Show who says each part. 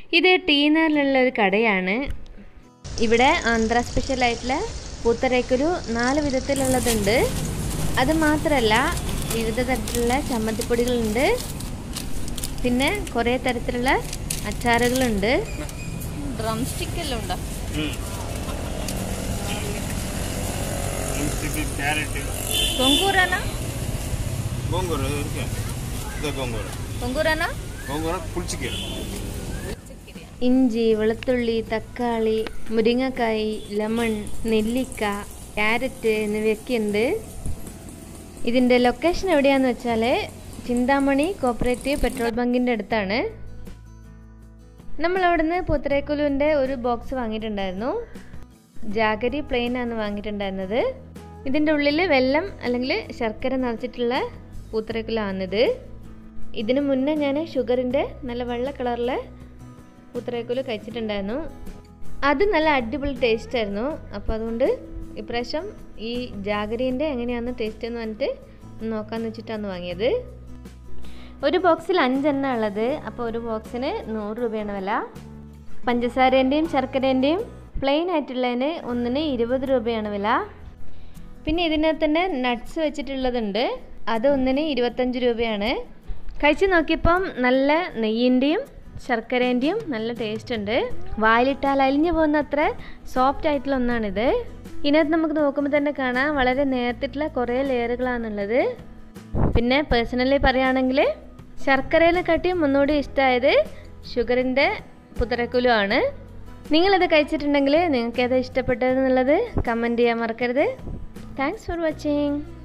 Speaker 1: ഇത് ടീനറിലുള്ള ഒരു കടയാണ് ഇവിടെ ആന്ധ്ര സ്പെഷ്യൽ ആയിട്ടുള്ള പൂത്തരേക്കൊരു നാല് വിധത്തിലുള്ളതുണ്ട് അത് മാത്രമല്ല വിവിധ തരത്തിലുള്ള ചമ്മന്തിപ്പൊടികളുണ്ട് പിന്നെ കുറേ തരത്തിലുള്ള അച്ചാറുകളുണ്ട്
Speaker 2: ഡ്രം സ്റ്റിക്ക് എല്ലാം ഉണ്ടോ
Speaker 3: ಕ್ಯಾರೆಟ್
Speaker 2: കൊങ്കൂറാന
Speaker 3: ಗೋಂಗೂರ ಇருக்கு ಇದು ಗೋಂಗೂರ
Speaker 2: കൊങ്കൂറാന
Speaker 3: ಗೋಂಗೂರ ಪುಳ್ಚಿಕೆ
Speaker 1: ഇഞ്ചി വെളുത്തുള്ളി തക്കാളി മുരിങ്ങക്കായ് ലെമൺ നെല്ലിക്ക ക്യാരറ്റ് എന്നിവയൊക്കെ ഉണ്ട് ഇതിൻ്റെ ലൊക്കേഷൻ എവിടെയാന്ന് വെച്ചാൽ ചിന്താമണി കോപ്പറേറ്റീവ് പെട്രോൾ ബങ്കിൻ്റെ അടുത്താണ് നമ്മൾ അവിടുന്ന് പൂത്തരേക്കുലുവിൻ്റെ ഒരു ബോക്സ് വാങ്ങിയിട്ടുണ്ടായിരുന്നു ജാഗരി പ്ലെയിൻ ആണ് വാങ്ങിയിട്ടുണ്ടായിരുന്നത് ഇതിൻ്റെ ഉള്ളിൽ വെള്ളം അല്ലെങ്കിൽ ശർക്കര നിറച്ചിട്ടുള്ള പൂത്തരേക്കുലാണിത് ഇതിന് മുന്നേ ഞാൻ ഷുഗറിൻ്റെ നല്ല വെള്ള കളറിലെ പൂത്തറേക്കുല് കഴിച്ചിട്ടുണ്ടായിരുന്നു അത് നല്ല അടിപൊളി ടേസ്റ്റ് ആയിരുന്നു അപ്പോൾ അതുകൊണ്ട് ഇപ്രാവശ്യം ഈ ജാഗരീൻ്റെ എങ്ങനെയാണെന്ന് ടേസ്റ്റ് എന്ന് പറഞ്ഞിട്ട് നോക്കാമെന്ന് വെച്ചിട്ടാണ് വാങ്ങിയത് ഒരു ബോക്സിൽ അഞ്ചെണ്ണം ഉള്ളത് അപ്പോൾ ഒരു ബോക്സിന് നൂറ് രൂപയാണ് വില പഞ്ചസാരേൻ്റെയും ശർക്കരേൻ്റെയും പ്ലെയിൻ ആയിട്ടുള്ളതിന് ഒന്നിന് ഇരുപത് രൂപയാണ് വില പിന്നെ ഇതിനകത്ത് തന്നെ നട്ട്സ് വെച്ചിട്ടുള്ളതുണ്ട് അത് ഒന്നിന് ഇരുപത്തഞ്ച് രൂപയാണ് കഴിച്ച് നോക്കിയപ്പം നല്ല നെയ്യിൻ്റെയും ശർക്കരേൻ്റെയും നല്ല ടേസ്റ്റ് ഉണ്ട് വായിലിട്ടാൽ അലിഞ്ഞു പോകുന്ന അത്ര സോഫ്റ്റ് ആയിട്ടുള്ള ഒന്നാണിത് ഇതിനകത്ത് നമുക്ക് നോക്കുമ്പോൾ തന്നെ കാണാം വളരെ നേർത്തിട്ടുള്ള കുറേ ലെയറുകളാണുള്ളത് പിന്നെ പേഴ്സണലി പറയുകയാണെങ്കിൽ ശർക്കരേനെക്കാട്ടിയും ഒന്നുകൂടി ഇഷ്ടമായത് ഷുഗറിൻ്റെ പുതരക്കുലു ആണ് നിങ്ങളിത് കഴിച്ചിട്ടുണ്ടെങ്കിൽ നിങ്ങൾക്ക് ഏതാ ഇഷ്ടപ്പെട്ടതെന്നുള്ളത് കമൻറ്റ് ചെയ്യാൻ മറക്കരുത് താങ്ക്സ് ഫോർ വാച്ചിങ്